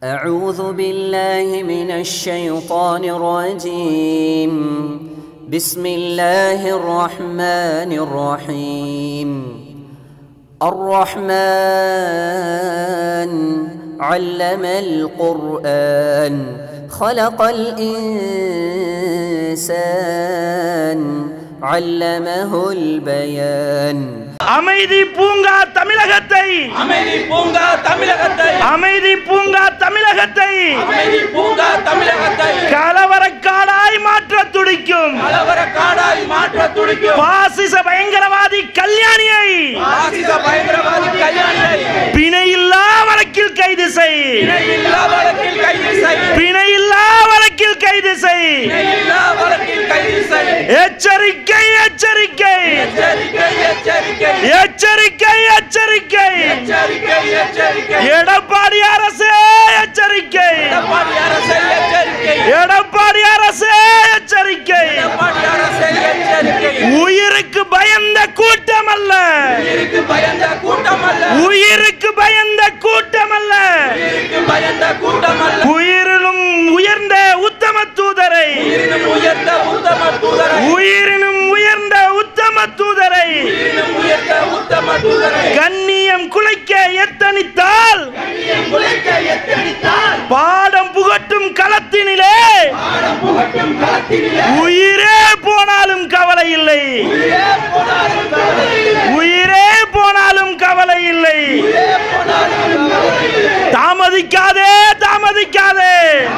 أعوذ بالله من الشيطان الرجيم بسم الله الرحمن الرحيم الرحمن علم القرآن خلق الإنسان علمه البيان அமைதி பூங்கா தமிழகத்தை அமைதி பூங்கா தமிழகத்தை அமைதி பூங்கா தமிழகத்தை அமைதி பூங்கா தமிழகத்தை கலவரக்காடாய் மாற்ற துடிக்கும் கலவர காடாய் மாற்ற துடிக்கும் பாசிச பயங்கரவாதி கல்யாணியை ஆசித பயங்கரவாதி கல்யாணியை பிணையில்லா வழக்கில் கைது செய் இணையில்லா வழக்கில் கைது செய் பிணையில்லா வழக்கில் கைது செய் இணையில்லா வழக்கில் கைது செய் எச்சரிக்கை எச்சரிக்கை எச்சரிக்கை எச்சரிக்கை எச்சரிக்கை எச்சரிக்கை எச்சரிக்கை எச்சரிக்கை எடப்பாடி அரசே எச்சரிக்கை எடப்பாடி அரசை எச்சரிக்கை எடப்பாடி அரசே எச்சரிக்கை எடப்பாடி அரசை எச்சரிக்கை உயிருக்கு பயந்த கூட்டம் அல்ல உயிருக்கு பயந்த கூட்டம் அல்ல உயிருக்கு பயந்த கூட்டம் அல்ல உயிருக்கு பயந்த கூட்டம் அல்ல உயிரிலும் உயர்ந்த உத்தம தூதரை உயிரினும் உயர்ந்த உத்தம தூதரை உயிரினும் உயர்ந்த உத்தம தூதரை உயிரினும் உயர்ந்த உத்தம தூதரை கண்ணியம் குலைக்க எத்தனித்தால் குலைக்க எத்தனித்தால் பாடம் புகட்டும் களத்தினிலே பாடம் புகட்டும் களத்தினிலே உயிரே போனாலும் கவலை இல்லை உயிரே போனாலும் கவலையில்லை. உயிரே போனாலும் கவலை இல்லை உயிரே போனாலும் கவலையில்லை. தாமதிக்காதே தாமதிக்காதே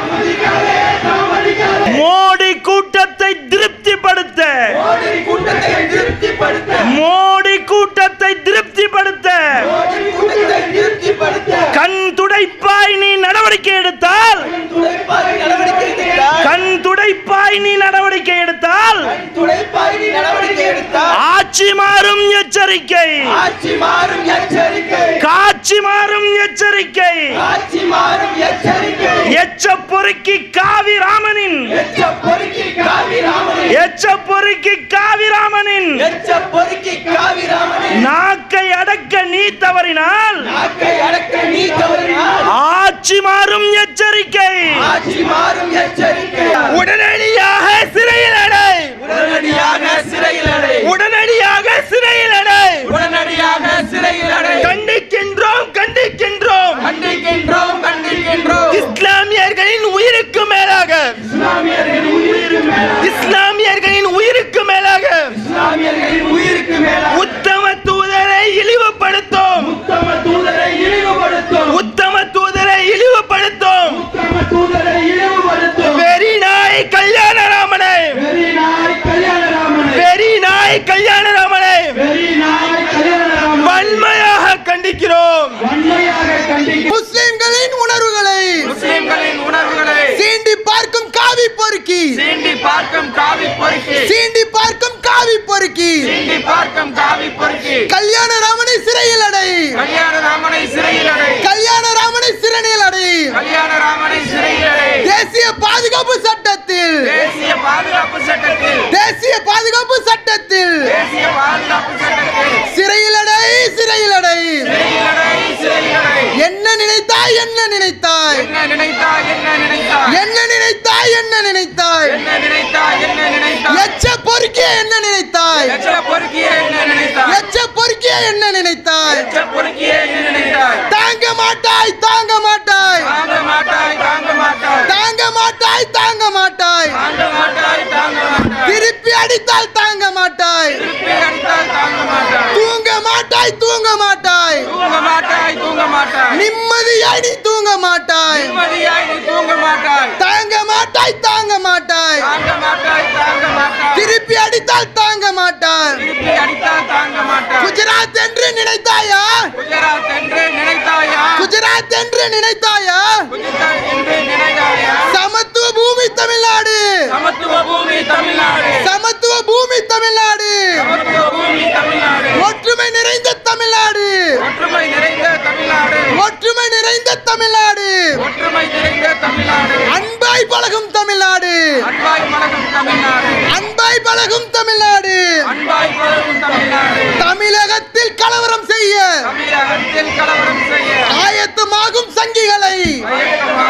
மோடி கூட்டத்தை திருப்திப்படுத்த மோடி கூட்டத்தை திருப்திப்படுத்த மோடி கூட்டத்தை திருப்திப்படுத்த மோடி கூட்டத்தை திருப்திப்படுத்த கண் துடைப்பாய் நீ நடவடிக்கை எடுத்தால் துடைப்பாய் நடவடிக்கை எடுத்தால் கண் துடைப்பாய் நீ நடவடிக்கை எடுத்தால் துடைப்பாய் நீ நடவடிக்கை எடுத்தால் ஆட்சி மாறும் எச்சரிக்கை ஆட்சி மாறும் எச்சரிக்கை காட்சி மாறும் எச்சரிக்கை ஆட்சி மாறும் எச்சரிக்கை எச்ச பொறுக்கி காவி ராமனின் எச்ச பொறுக்கி காவி ராமனின் எச்ச பொறுக்கி காவி ராமனின் எச்ச பொறுக்கி காவி ராமனின் நாக்கை அடக்க நீ தவறினால் நாக்கை அடக்க நீ தவறினால் ஆட்சி மாறும் எச்சரிக்கை ஆட்சி மாறும் எச்சரிக்கை உடனடியாக சிறையில் அடை உடனடியாக சிறையில் அடை உடனடியாக சிறையில் அடை உடனடியாக சிறையில் அடை கண்டிக்கின்றோம் கண்டிக்கின்றோம் கண்டிக்கின்றோம் கண்டிக்கின்றோம் இஸ்லாமியர்களின் உயிருக்கு மேலாக இஸ்லாமியர்களின் உயிருக்கு மேலாக இஸ்லாமியர்களின் உயிருக்கு மேலாக இஸ்லாமியர்களின் உயிருக்கு மேலாக உத்தம தூதரை இழிவுபடுத்தும் உத்தம தூதரை இழிவுபடுத்தும் உத்தம தூதரை இழிவுபடுத்தும் உத்தம தூதரை இழிவுபடுத்தும் வெறி நாய் கல்யாணராமனை வெறி நாய் கல்யாணராமனை வெறி நாய் கல்யாணராமனை வெறி நாய் கல்யாணராமன் வன்மையாக கண்டிக்கிறோம் வன்மையாக கண்டிக்கும் முஸ்லிம்களின் உணர்வுகளை முஸ்லிம்களின் உணர்வுகளை சீண்டி பார்க்கும் காவி பொறுக்கி சீண்டி பார்க்கும் காவி பொறுக்கி சீண்டி பார்க்கும் காவி பொறுக்கி சீண்டி பார்க்கும் காவி பொறுக்கி கல்யாண ராமனை சிறையில் அடை கல்யாண ராமனை சிறையில் அடை கல்யாண ராமனை சிறையில் அடை கல்யாண ராமனை சிறையில் அடை தேசிய பாதுகாப்பு சட்டத்தில் தேசிய பாதுகாப்பு சட்டத்தில் தேசிய பாதுகாப்பு சட்டத்தில் தேசிய பாதுகாப்பு சட்டத்தில் சிறையில் அடை சிறையில் அடை சிறையில் அடை சிறையில் அடை என்ன நினைத்தாய் என்ன நினைத்தாய் என்ன நினைத்தாய் என்ன நினைத்தாய் என்ன நினைத்தாய் என்ன நினைத்தாய் என்ன நினைத்தாய் என்ன நினைத்தாய் எச்ச பொறுக்கிய என்ன நினைத்தாய் எச்ச பொறுக்கிய என்ன நினைத்தாய் எச்ச பொறுக்கிய என்ன நினைத்தாய் எச்ச பொறுக்கிய என்ன நினைத்தாய் தாங்க மாட்டாய் தாங்க மாட்டாய் தாங்க மாட்டாய் தாங்க மாட்டாய் தாங்க மாட்டாய் தாங்க மாட்டாய் தாங்க மாட்டாய் தாங்க மாட்டாய் திருப்பி அடித்தால் தாங்க மாட்டாய் திருப்பி அடித்தால் தாங்க மாட்டாய் தூங்க மாட்டாய் தூங்க மாட்டாய் தூங்க மாட்டாய் தூங்க மாட்டாய் நிம்மதியாய் நீ தூங்க மாட்டாய் நிம்மதியாய் நீ தூங்க மாட்டாய் தாங்க மாட்டாய் தாங்க மாட்டாய் தாங்க மாட்டாய் தாங்க மாட்டாய் திருப்பி அடித்தால் தாங்க மாட்டாய் திருப்பி அடித்தால் தாங்க மாட்டாய் குஜராத் என்று நினைத்தாயா குஜராத் என்று நினைத்தாயா குஜராத் என்று நினைத்தாயா குஜராத் என்று நினைத்தாயா சமத்துவ பூமி தமிழ்நாடு சமத்துவ பூமி தமிழ்நாடு சமத்துவ பூமி தமிழ்நாடு சமத்துவ பூமி தமிழ்நாடு ஒற்றுமை நிறைந்த தமிழ்நாடு ஒற்றுமை நிறைந்த தமிழ்நாடு ஒற்றுமை நிறைந்த தமிழ்நாடு ஒற்றுமை நிறைந்த தமிழ்நாடு அன்பாய் பழகும் தமிழ்நாடு அன்பாய் பழகும் தமிழ்நாடு அன்பாய் பழகும் தமிழ்நாடு அன்பாய் பழகும் தமிழ்நாடு தமிழகத்தில் கலவரம் செய்ய தமிழகத்தில் கலவரம் செய்ய ஆயத்தமாகும் சங்கிகளை ஆயத்தமாக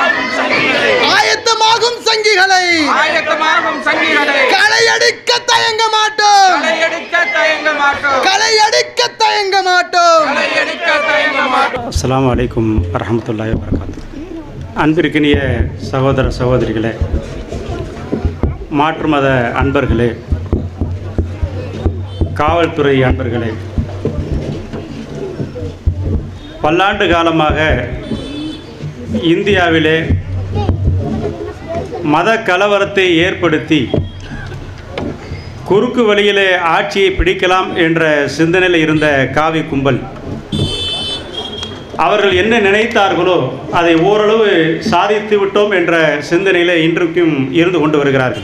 சங்கிகளை ஆயத்தமாகும் சங்கிகளை களையடிக்க தயங்க மாட்டோம் களையடிக்க தயங்க மாட்டோம் களையடிக்க தயங்க மாட்டோம் களையடிக்க தயங்க மாட்டோம் அஸ்ஸலாமு அலைக்கும் வரஹமத்துல்லாஹி வரகாத்து அன்பிற்கினிய சகோதர சகோதரிகளே மாற்று மத அன்பர்களே காவல்துறை அன்பர்களே பல்லாண்டு காலமாக இந்தியாவிலே மத கலவரத்தை ஏற்படுத்தி குறுக்கு வழியிலே ஆட்சியை பிடிக்கலாம் என்ற சிந்தனையில் இருந்த காவி கும்பல் அவர்கள் என்ன நினைத்தார்களோ அதை ஓரளவு சாதித்து விட்டோம் என்ற சிந்தனையில் இன்றைக்கும் இருந்து கொண்டு வருகிறார்கள்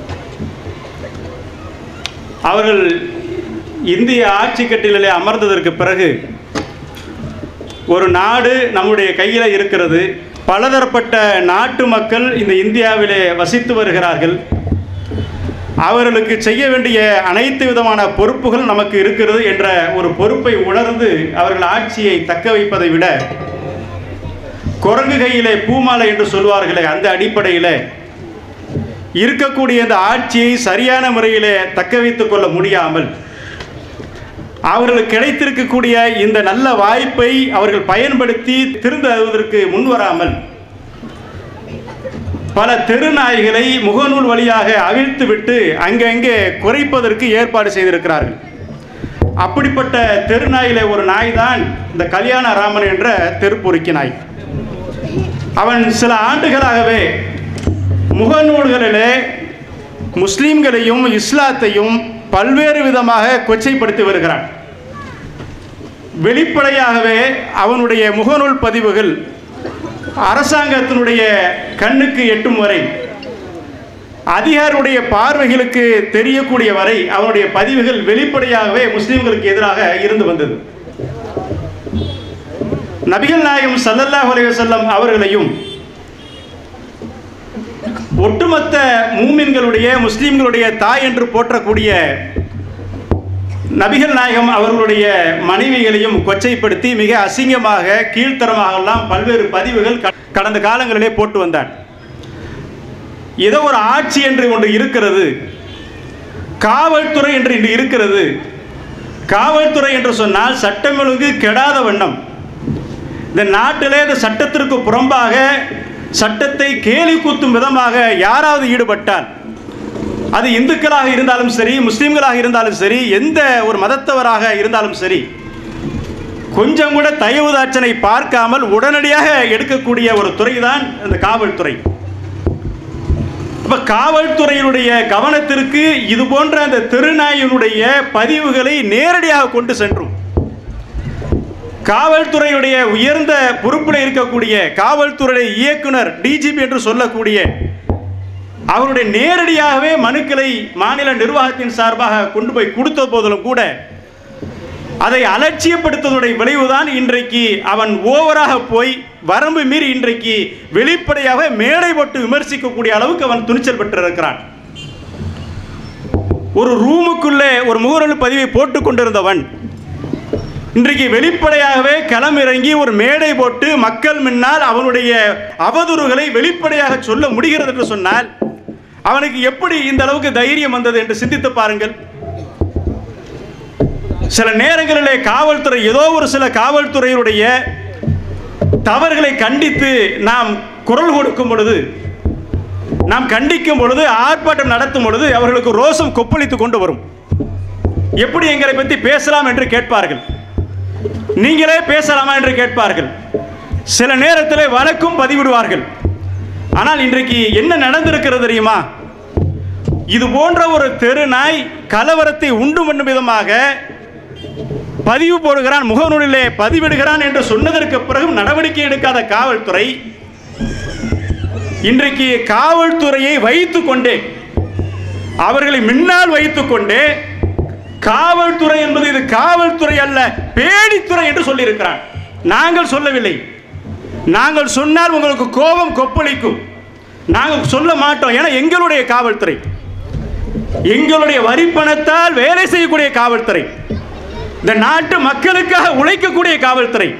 அவர்கள் இந்திய ஆட்சி கட்டிலே அமர்ந்ததற்கு பிறகு ஒரு நாடு நம்முடைய கையில் இருக்கிறது பலதரப்பட்ட நாட்டு மக்கள் இந்த இந்தியாவிலே வசித்து வருகிறார்கள் அவர்களுக்கு செய்ய வேண்டிய அனைத்து விதமான பொறுப்புகள் நமக்கு இருக்கிறது என்ற ஒரு பொறுப்பை உணர்ந்து அவர்கள் ஆட்சியை தக்க வைப்பதை விட குரங்கு கையிலே பூமாலை என்று சொல்வார்களே அந்த அடிப்படையில் இருக்கக்கூடிய இந்த ஆட்சியை சரியான முறையிலே தக்க வைத்துக் கொள்ள முடியாமல் அவர்களுக்கு கிடைத்திருக்கக்கூடிய இந்த நல்ல வாய்ப்பை அவர்கள் பயன்படுத்தி திருந்துவதற்கு முன்வராமல் பல தெருநாய்களை முகநூல் வழியாக அவிழ்த்துவிட்டு அங்கங்கே குறைப்பதற்கு ஏற்பாடு செய்திருக்கிறார்கள் அப்படிப்பட்ட தெருநாயில ஒரு நாய் தான் இந்த கல்யாண ராமன் என்ற தெருப்பொறுக்கி நாய் அவன் சில ஆண்டுகளாகவே முகநூல்களிலே முஸ்லீம்களையும் இஸ்லாத்தையும் பல்வேறு விதமாக கொச்சைப்படுத்தி வருகிறான் வெளிப்படையாகவே அவனுடைய முகநூல் பதிவுகள் அரசாங்கத்தினுடைய கண்ணுக்கு எட்டும் வரை அதிகாரியுடைய பார்வைகளுக்கு தெரியக்கூடிய வரை அவனுடைய பதிவுகள் வெளிப்படையாகவே முஸ்லிம்களுக்கு எதிராக இருந்து வந்தது நபிகள் நாயகம் சல்லல்லாஹு அலைஹி வஸல்லம் அவர்களையும் ஒட்டுமொத்த மூமின்களுடைய முஸ்லிம்களுடைய தாய் என்று போற்றக்கூடிய நபிகள் நாயகம் அவர்களுடைய மனைவிகளையும் கொச்சைப்படுத்தி மிக அசிங்கமாக கீழ்த்தரமாகலாம் பல்வேறு பதிவுகள் க- கடந்த காலங்களிலே போட்டு வந்தான் ஏதோ ஒரு ஆட்சி என்று ஒன்று இருக்கிறது காவல்துறை என்று இன்று இருக்கிறது காவல்துறை என்று சொன்னால் சட்டம் ஒழுங்கு கெடாத வண்ணம் இந்த நாட்டிலே இந்த சட்டத்திற்கு புறம்பாக சட்டத்தை கேலி கூத்தும் விதமாக யாராவது ஈடுபட்டால் அது இந்துக்களாக இருந்தாலும் சரி முஸ்லீம்களாக இருந்தாலும் சரி எந்த ஒரு மதத்தவராக இருந்தாலும் சரி கொஞ்சம் கூட தயவுதாட்சனை பார்க்காமல் உடனடியாக எடுக்கக்கூடிய ஒரு துறை தான் இந்த காவல்துறை அப்ப காவல்துறையினுடைய கவனத்திற்கு இது போன்ற அந்த திருநாயினுடைய பதிவுகளை நேரடியாக கொண்டு சென்றும் காவல்துறையுடைய உயர்ந்த பொறுப்பில் இருக்கக்கூடிய காவல்துறை இயக்குனர் டிஜிபி என்று சொல்லக்கூடிய அவருடைய நேரடியாகவே மனுக்களை மாநில நிர்வாகத்தின் சார்பாக கொண்டு போய் கொடுத்த போதிலும் கூட அதை அலட்சியப்படுத்துவதுடைய விளைவுதான் இன்றைக்கு அவன் ஓவராக போய் வரம்பு மீறி இன்றைக்கு வெளிப்படையாக மேடை போட்டு விமர்சிக்கக்கூடிய அளவுக்கு அவன் துணிச்சல் பெற்றிருக்கிறான் ஒரு ரூமுக்குள்ளே ஒரு முகநூல் பதிவை போட்டுக் கொண்டிருந்தவன் இன்றைக்கு வெளிப்படையாகவே களமிறங்கி ஒரு மேடை போட்டு மக்கள் முன்னால் அவனுடைய அவதூறுகளை வெளிப்படையாக சொல்ல முடிகிறது என்று சொன்னால் அவனுக்கு எப்படி இந்த அளவுக்கு தைரியம் வந்தது என்று சிந்தித்து பாருங்கள் சில நேரங்களிலே காவல்துறை ஏதோ ஒரு சில காவல்துறையினுடைய தவறுகளை கண்டித்து நாம் குரல் கொடுக்கும் பொழுது நாம் கண்டிக்கும் பொழுது ஆர்ப்பாட்டம் நடத்தும் பொழுது அவர்களுக்கு ரோசம் கொப்பளித்து கொண்டு வரும் எப்படி எங்களை பற்றி பேசலாம் என்று கேட்பார்கள் நீங்களே பேசலாமா என்று கேட்பார்கள் சில நேரத்தில் வழக்கும் பதிவிடுவார்கள் ஆனால் இன்றைக்கு என்ன நடந்திருக்கிறது தெரியுமா இது போன்ற ஒரு தெரு நாய் கலவரத்தை உண்டு பண்ணும் விதமாக பதிவு போடுகிறான் முகநூலிலே பதிவிடுகிறான் என்று சொன்னதற்கு பிறகும் நடவடிக்கை எடுக்காத காவல்துறை இன்றைக்கு காவல்துறையை வைத்துக் கொண்டே அவர்களை முன்னால் வைத்துக் கொண்டே காவல்துறை என்பது இது காவல்துறை அல்ல பேடித்துறை என்று சொல்லியிருக்கிறான் நாங்கள் சொல்லவில்லை நாங்கள் சொன்னால் உங்களுக்கு கோபம் கொப்பளிக்கும் நாங்கள் சொல்ல மாட்டோம் ஏன்னா எங்களுடைய காவல்துறை எங்களுடைய வரிப்பணத்தால் வேலை செய்யக்கூடிய காவல்துறை இந்த நாட்டு மக்களுக்காக உழைக்கக்கூடிய காவல்துறை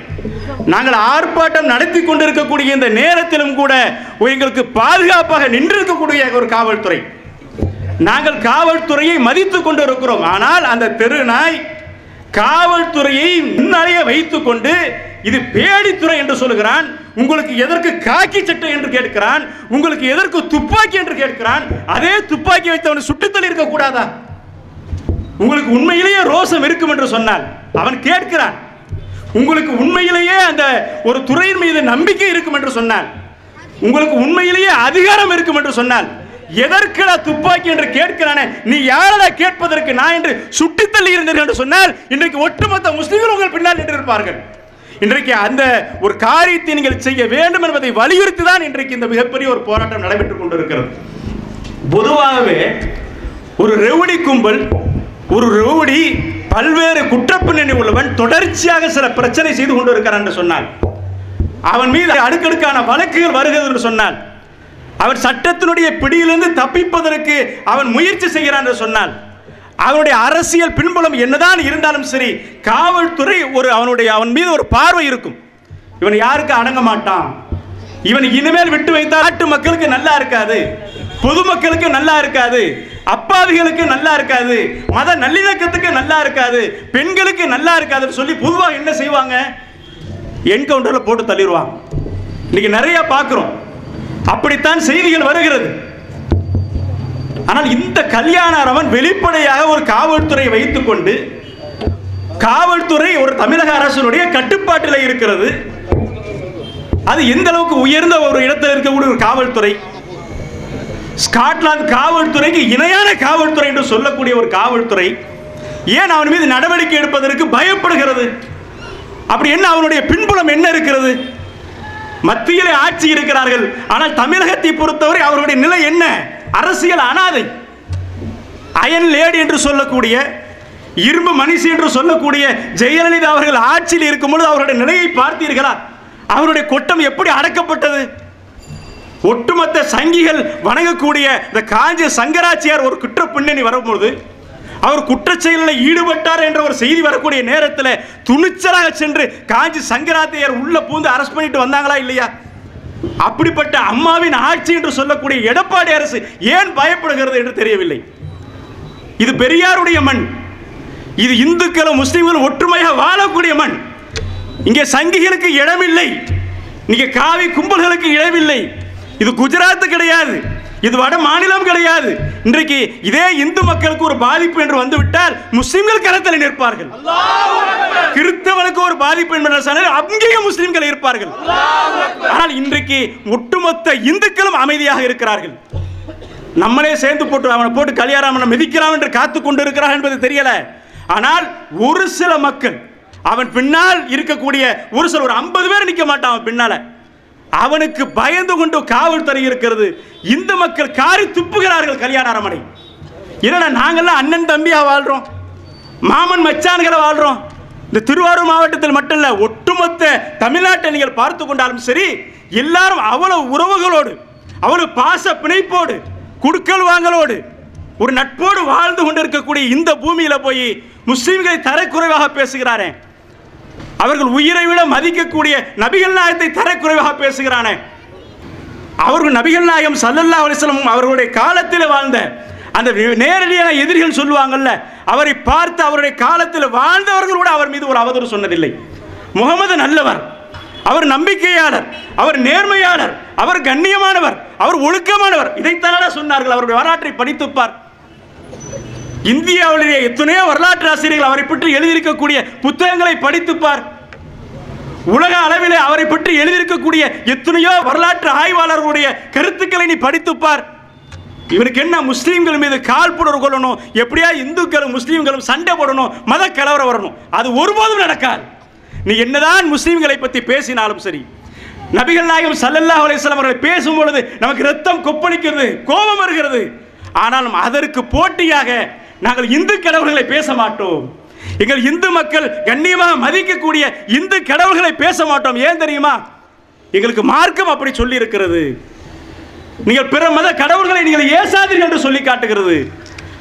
நாங்கள் ஆர்ப்பாட்டம் நடத்தி கொண்டிருக்கக்கூடிய இந்த நேரத்திலும் கூட எங்களுக்கு பாதுகாப்பாக நின்றிருக்கக்கூடிய ஒரு காவல்துறை நாங்கள் காவல்துறையை மதித்து கொண்டு இருக்கிறோம் ஆனால் அந்த தெரு நாய் காவல்துறையை முன்னாலேயே வைத்துக் கொண்டு இது பேடித்துறை என்று சொல்லுகிறான் உங்களுக்கு எதற்கு காக்கி சட்டை என்று கேட்கிறான் உங்களுக்கு எதற்கு துப்பாக்கி என்று கேட்கிறான் அதே துப்பாக்கி வைத்தவனை சுட்டுத்தள்ளி இருக்க கூடாதா உங்களுக்கு உண்மையிலேயே ரோசம் இருக்கும் என்று சொன்னால் அவன் கேட்கிறான் உங்களுக்கு உண்மையிலேயே அந்த ஒரு துறையின் மீது நம்பிக்கை இருக்கும் என்று சொன்னால் உங்களுக்கு உண்மையிலேயே அதிகாரம் இருக்கும் என்று சொன்னால் எதற்குடா துப்பாக்கி என்று கேட்கிறானே நீ யாரடா கேட்பதற்கு நான் என்று சுட்டித் தள்ளி இருந்தீர்கள் என்று சொன்னால் இன்றைக்கு ஒட்டுமொத்த முஸ்லிம்கள் உங்கள் பின்னால் நின்றிருப்பார்கள் இன்றைக்கு அந்த ஒரு காரியத்தை நீங்கள் செய்ய வேண்டும் என்பதை வலியுறுத்தி தான் இன்றைக்கு இந்த மிகப்பெரிய ஒரு போராட்டம் நடைபெற்றுக் கொண்டிருக்கிறது பொதுவாகவே ஒரு ரெவுடி கும்பல் ஒரு ரெவுடி பல்வேறு குற்றப்பின்னணி உள்ளவன் தொடர்ச்சியாக சில பிரச்சனை செய்து கொண்டு இருக்கிறான் என்று சொன்னால் அவன் மீது அடுக்கடுக்கான வழக்குகள் வருகிறது என்று சொன்னால் அவன் சட்டத்தினுடைய பிடியிலிருந்து தப்பிப்பதற்கு அவன் முயற்சி செய்கிறான் என்று சொன்னால் அவனுடைய அரசியல் பின்புலம் என்னதான் இருந்தாலும் சரி காவல்துறை ஒரு அவனுடைய அவன் மீது ஒரு பார்வை இருக்கும் இவன் யாருக்கு அடங்க மாட்டான் இவன் இனிமேல் விட்டு வைத்தால் நாட்டு மக்களுக்கு நல்லா இருக்காது பொதுமக்களுக்கு நல்லா இருக்காது அப்பாவிகளுக்கு நல்லா இருக்காது மத நல்லிணக்கத்துக்கு நல்லா இருக்காது பெண்களுக்கு நல்லா இருக்காதுன்னு சொல்லி பொதுவாக என்ன செய்வாங்க என்கவுண்டரில் போட்டு தள்ளிடுவாங்க இன்னைக்கு நிறைய பார்க்குறோம் அப்படித்தான் செய்திகள் வருகிறது ஆனால் இந்த கல்யாணரவன் வெளிப்படையாக ஒரு காவல்துறை வைத்துக்கொண்டு காவல்துறை ஒரு தமிழக அரசினுடைய கட்டுப்பாட்டில் இருக்கிறது அது எந்த அளவுக்கு உயர்ந்த ஒரு இடத்தில் இருக்கக்கூடிய ஒரு காவல்துறை ஸ்காட்லாந்து காவல்துறைக்கு இணையான காவல்துறை என்று சொல்லக்கூடிய ஒரு காவல்துறை ஏன் அவன் மீது நடவடிக்கை எடுப்பதற்கு பயப்படுகிறது அப்படி என்ன அவனுடைய பின்புலம் என்ன இருக்கிறது மத்தியிலே ஆட்சி இருக்கிறார்கள் ஆனால் தமிழகத்தை பொறுத்தவரை அவருடைய நிலை என்ன அரசியல் அனாதை அயன் லேடி என்று சொல்லக்கூடிய இரும்பு மனுஷி என்று சொல்லக்கூடிய ஜெயலலிதா அவர்கள் ஆட்சியில் இருக்கும் பொழுது அவருடைய நிலையை பார்த்தீர்களா அவருடைய கொட்டம் எப்படி அடக்கப்பட்டது ஒட்டுமொத்த சங்கிகள் வணங்கக்கூடிய இந்த காஞ்சி சங்கராச்சியார் ஒரு குற்ற பின்னணி வரும்போது அவர் குற்றச் செயலில் ஈடுபட்டார் என்ற ஒரு செய்தி வரக்கூடிய நேரத்தில் துணிச்சலாக சென்று காஞ்சி சங்கராத்தியார் உள்ள பூந்து அரெஸ்ட் பண்ணிட்டு வந்தாங்களா இல்லையா அப்படிப்பட்ட அம்மாவின் ஆட்சி என்று சொல்லக்கூடிய எடப்பாடி அரசு ஏன் பயப்படுகிறது என்று தெரியவில்லை இது பெரியாருடைய மண் இது இந்துக்களும் முஸ்லிம்களும் ஒற்றுமையாக வாழக்கூடிய மண் இங்கே சங்கிகளுக்கு இடமில்லை இங்கே காவி கும்பல்களுக்கு இடமில்லை இது குஜராத் கிடையாது இது வட மாநிலம் கிடையாது இன்றைக்கு இதே இந்து மக்களுக்கு ஒரு பாதிப்பு என்று வந்துவிட்டால் முஸ்லிம்கள் கரத்தில் நிற்பார்கள் கிறிஸ்தவனுக்கு ஒரு பாதிப்பு என்று சொன்னால் அங்கேயும் முஸ்லிம்கள் இருப்பார்கள் ஆனால் இன்றைக்கு ஒட்டுமொத்த இந்துக்களும் அமைதியாக இருக்கிறார்கள் நம்மளே சேர்ந்து போட்டு அவனை போட்டு கல்யாணம் மிதிக்கலாம் என்று காத்து கொண்டு இருக்கிறான் என்பது தெரியல ஆனால் ஒரு சில மக்கள் அவன் பின்னால் இருக்கக்கூடிய ஒரு சில ஒரு ஐம்பது பேர் நிற்க மாட்டான் அவன் பின்னால அவனுக்கு பயந்து கொண்டு காவல்துறை இருக்கிறது இந்து மக்கள் காரி துப்புகிறார்கள் கல்யாண அரமனை என்னடா நாங்கெல்லாம் அண்ணன் தம்பியா வாழ்றோம் மாமன் மச்சான்களை வாழ்றோம் இந்த திருவாரூர் மாவட்டத்தில் மட்டும் இல்ல ஒட்டுமொத்த தமிழ்நாட்டை நீங்கள் பார்த்து கொண்டாலும் சரி எல்லாரும் அவ்வளவு உறவுகளோடு அவ்வளவு பாச பிணைப்போடு குடுக்கல் வாங்கலோடு ஒரு நட்போடு வாழ்ந்து கொண்டிருக்கக்கூடிய இந்த பூமியில போய் முஸ்லிம்களை தரக்குறைவாக பேசுகிறாரே அவர்கள் உயிரை விட மதிக்கக்கூடிய நபிகள் நாயகத்தை தரக்குறைவாக பேசுகிறானே அவர்கள் நபிகள் நாயகம் சல்லல்லா அலிஸ்லம் அவர்களுடைய காலத்தில் வாழ்ந்த அந்த நேரடியான எதிரிகள் சொல்லுவாங்கல்ல அவரை பார்த்து அவருடைய காலத்தில் வாழ்ந்தவர்கள் கூட அவர் மீது ஒரு அவதூறு சொன்னதில்லை முகமது நல்லவர் அவர் நம்பிக்கையாளர் அவர் நேர்மையாளர் அவர் கண்ணியமானவர் அவர் ஒழுக்கமானவர் இதைத்தானடா சொன்னார்கள் அவருடைய வரலாற்றை படித்துப்பார் இந்தியாவிலேயே எத்தனையோ வரலாற்று ஆசிரியர்கள் அவரை பற்றி எழுதியிருக்கக்கூடிய புத்தகங்களை படித்துப்பார் உலக அளவிலே அவரை பற்றி எழுதியிருக்கக்கூடிய எத்தனையோ வரலாற்று ஆய்வாளர்களுடைய கருத்துக்களை நீ படித்துப்பார் இவனுக்கு என்ன முஸ்லீம்கள் மீது காழ்ப்புணர்வு கொள்ளணும் எப்படியா இந்துக்களும் முஸ்லீம்களும் சண்டை போடணும் மத கலவரம் வரணும் அது ஒருபோதும் நடக்காது நீ என்னதான் முஸ்லீம்களை பற்றி பேசினாலும் சரி நபிகள் நாயகம் சல்லல்லாஹு அலைஹிஸ்ஸலாம் அவர்கள் பேசும் பொழுது நமக்கு ரத்தம் கொப்பளிக்கிறது கோபம் வருகிறது ஆனாலும் அதற்கு போட்டியாக நாங்கள் இந்து கடவுள்களை பேச மாட்டோம் எங்கள் இந்து மக்கள் கண்ணியமாக மதிக்கக்கூடிய இந்து கடவுள்களை பேச மாட்டோம் ஏன் தெரியுமா எங்களுக்கு மார்க்கம் அப்படி சொல்லி இருக்கிறது நீங்கள் பிற மத கடவுள்களை நீங்கள் ஏசாதீர்கள் என்று சொல்லி காட்டுகிறது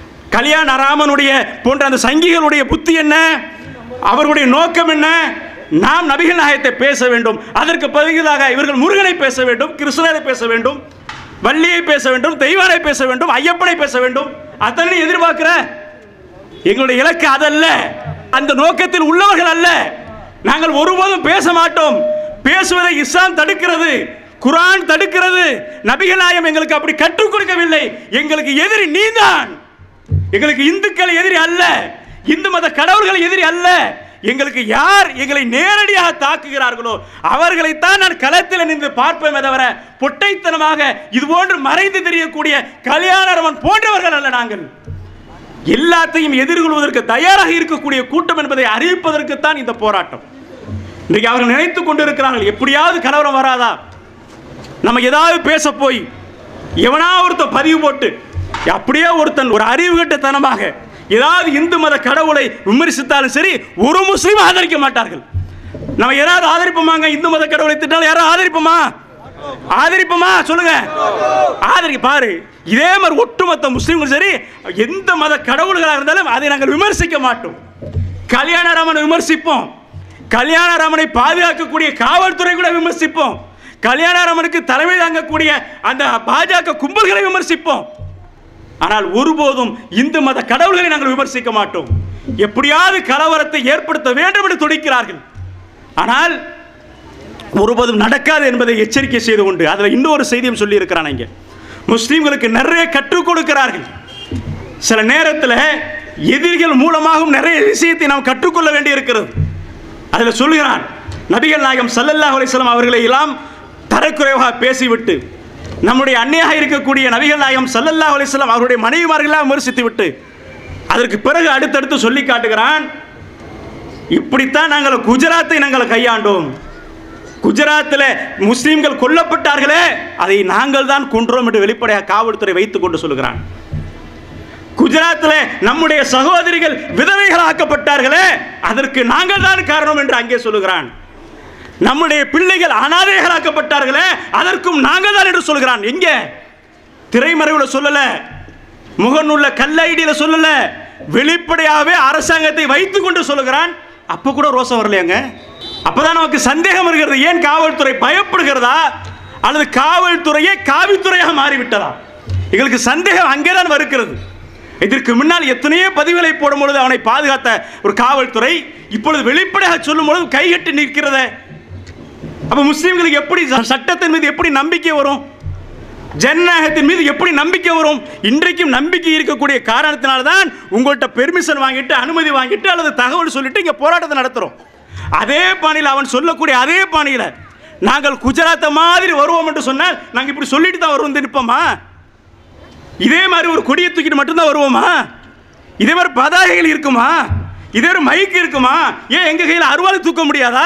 கல்யாண ராமனுடைய போன்ற அந்த சங்கிகளுடைய புத்தி என்ன அவர்களுடைய நோக்கம் என்ன நாம் நபிகள் நாயகத்தை பேச வேண்டும் அதற்கு பதிலாக இவர்கள் முருகனை பேச வேண்டும் கிருஷ்ணரை பேச வேண்டும் வள்ளியை பேச வேண்டும் தெய்வானை பேச வேண்டும் ஐயப்பனை பேச வேண்டும் அத்தனை எதிர்பார்க்கிற எங்களுடைய இலக்கு அதல்ல அந்த நோக்கத்தில் உள்ளவர்கள் அல்ல நாங்கள் ஒருபோதும் பேச மாட்டோம் பேசுவதை இஸ்லாம் தடுக்கிறது குர்ஆன் தடுக்கிறது நபிகள் நாயம் எங்களுக்கு அப்படி கற்றுக் கொடுக்கவில்லை எங்களுக்கு எதிரி நீதான் எங்களுக்கு இந்துக்கள் எதிரி அல்ல இந்து மத கடவுள்கள் எதிரி அல்ல எங்களுக்கு யார் எங்களை நேரடியாக தாக்குகிறார்களோ அவர்களைத்தான் நான் களத்தில் நின்று பார்ப்பேன் தவிர பொட்டைத்தனமாக இது போன்று மறைந்து தெரியக்கூடிய கல்யாணரவன் போன்றவர்கள் அல்ல நாங்கள் எல்லாத்தையும் எதிர்கொள்வதற்கு தயாராக இருக்கக்கூடிய கூட்டம் என்பதை அறிவிப்பதற்குத்தான் இந்த போராட்டம் இன்றைக்கு அவர்கள் நினைத்துக் கொண்டிருக்கிறார்கள் எப்படியாவது கலவரம் வராதா நம்ம ஏதாவது பேச போய் எவனா ஒருத்தன் பதிவு போட்டு அப்படியே ஒருத்தன் ஒரு அறிவுகட்டத்தனமாக ஏதாவது இந்து மத கடவுளை விமர்சித்தாலும் சரி ஒரு முஸ்லீம் ஆதரிக்க மாட்டார்கள் நம்ம யாராவது ஆதரிப்போமாங்க இந்து மத கடவுளை திட்டாலும் யாராவது ஆதரிப்போமா ஆதரிப்போமா சொல்லுங்க ஆதரிக்க பாரு இதே மாதிரி ஒட்டுமொத்த முஸ்லீம்கள் சரி எந்த மத கடவுள்களாக இருந்தாலும் அதை நாங்கள் விமர்சிக்க மாட்டோம் கல்யாணராமனை விமர்சிப்போம் கல்யாணராமனை பாதுகாக்கக்கூடிய காவல்துறை கூட விமர்சிப்போம் கல்யாணராமனுக்கு தலைமை தாங்கக்கூடிய அந்த பாஜக கும்பல்களை விமர்சிப்போம் ஆனால் ஒருபோதும் இந்து மத கடவுள்களை நாங்கள் விமர்சிக்க மாட்டோம் எப்படியாவது கலவரத்தை ஏற்படுத்த வேண்டும் என்று துடிக்கிறார்கள் ஆனால் ஒருபோதும் நடக்காது என்பதை எச்சரிக்கை செய்து கொண்டு அதில் இன்னொரு செய்தியும் சொல்லி இருக்கிறான் இங்கே முஸ்லீம்களுக்கு நிறைய கற்றுக் கொடுக்கிறார்கள் சில நேரத்தில் எதிரிகள் மூலமாகவும் நிறைய விஷயத்தை நாம் கற்றுக்கொள்ள வேண்டி இருக்கிறது அதில் சொல்கிறான் நபிகள் நாயகம் ஸல்லல்லாஹு அலைஹி வஸல்லம் அவர்களை எல்லாம் தரக்குறைவாக பேசிவிட்டு நம்முடைய அன்னையாக இருக்கக்கூடிய நபிகள் நாயகம் ஸல்லல்லாஹு அலைஹி வஸல்லம் அவருடைய மனைவிமார்களாக விமர்சித்து விட்டு அதற்கு பிறகு அடுத்தடுத்து சொல்லி காட்டுகிறான் இப்படித்தான் நாங்கள் குஜராத்தை நாங்கள் கையாண்டோம் குஜராத்தில் முஸ்லீம்கள் கொல்லப்பட்டார்களே அதை நாங்கள் தான் கொன்றோம் என்று வெளிப்படையாக காவல்துறை வைத்துக் கொண்டு சொல்கிறான் குஜராத்தில் நம்முடைய சகோதரிகள் விதவைகள் ஆக்கப்பட்டார்களே அதற்கு நாங்கள் தான் காரணம் என்று அங்கே சொல்லுகிறான் நம்முடைய பிள்ளைகள் அனாதைகளாக்கப்பட்டார்களே அதற்கும் நாங்கள் தான் என்று சொல்கிறான் எங்கே திரைமறைவில் சொல்லல முகநூல்ல கல்லைடியில் சொல்லல வெளிப்படையாகவே அரசாங்கத்தை வைத்துக் கொண்டு சொல்லுகிறான் அப்ப கூட ரோசம் வரலையாங்க அப்பதான் நமக்கு சந்தேகம் இருக்கிறது ஏன் காவல்துறை பயப்படுகிறதா அல்லது காவல்துறையே காவித்துறையாக மாறிவிட்டதா எங்களுக்கு சந்தேகம் அங்கேதான் வருகிறது இதற்கு முன்னால் எத்தனையோ பதிவுகளை போடும் பொழுது அவனை பாதுகாத்த ஒரு காவல்துறை இப்பொழுது வெளிப்படையாக சொல்லும் பொழுது கைகட்டி நிற்கிறதே அப்ப முஸ்லீம்களுக்கு எப்படி ச- சட்டத்தின் மீது எப்படி நம்பிக்கை வரும் ஜனநாயகத்தின் மீது எப்படி நம்பிக்கை வரும் இன்றைக்கும் நம்பிக்கை இருக்கக்கூடிய காரணத்தினால தான் உங்கள்கிட்ட பெர்மிஷன் வாங்கிட்டு அனுமதி வாங்கிட்டு அல்லது தகவல் சொல்லிட்டு இங்கே போராட்டத்தை நடத்துகிறோம் அதே பாணியில் அவன் சொல்லக்கூடிய அதே பாணியில் நாங்கள் குஜராத்தை மாதிரி வருவோம் என்று சொன்னால் நாங்கள் இப்படி சொல்லிட்டு தான் வருவோம் நிற்போமா இதே மாதிரி ஒரு கொடியை தூக்கிட்டு மட்டும்தான் வருவோமா இதே மாதிரி பதாகைகள் இருக்குமா இதே ஒரு மைக் இருக்குமா ஏன் எங்க கையில் அருவாளை தூக்க முடியாதா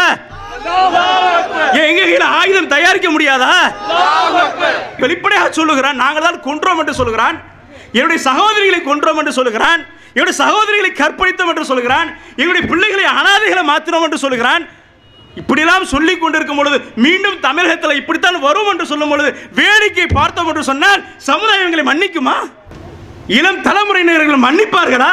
ஏன் எங்க கையில் ஆயுதம் தயாரிக்க முடியாதா வெளிப்படையாக சொல்லுகிறான் நாங்கள் தான் கொன்றோம் என்று சொல்கிறான் என்னுடைய சகோதரிகளை கொன்றோம் என்று சொல்கிறான் என்னுடைய சகோதரிகளை கற்பழித்தோம் என்று சொல்கிறான் எங்களுடைய பிள்ளைகளை அனாதைகளை மாத்தினோம் என்று சொல்கிறான் இப்படியெல்லாம் சொல்லிக் கொண்டிருக்கும் பொழுது மீண்டும் தமிழகத்தில் இப்படித்தான் வரும் என்று சொல்லும் பொழுது வேடிக்கை பார்த்தோம் என்று சொன்னால் சமுதாயம் எங்களை மன்னிக்குமா இளம் தலைமுறையினர்கள் மன்னிப்பார்களா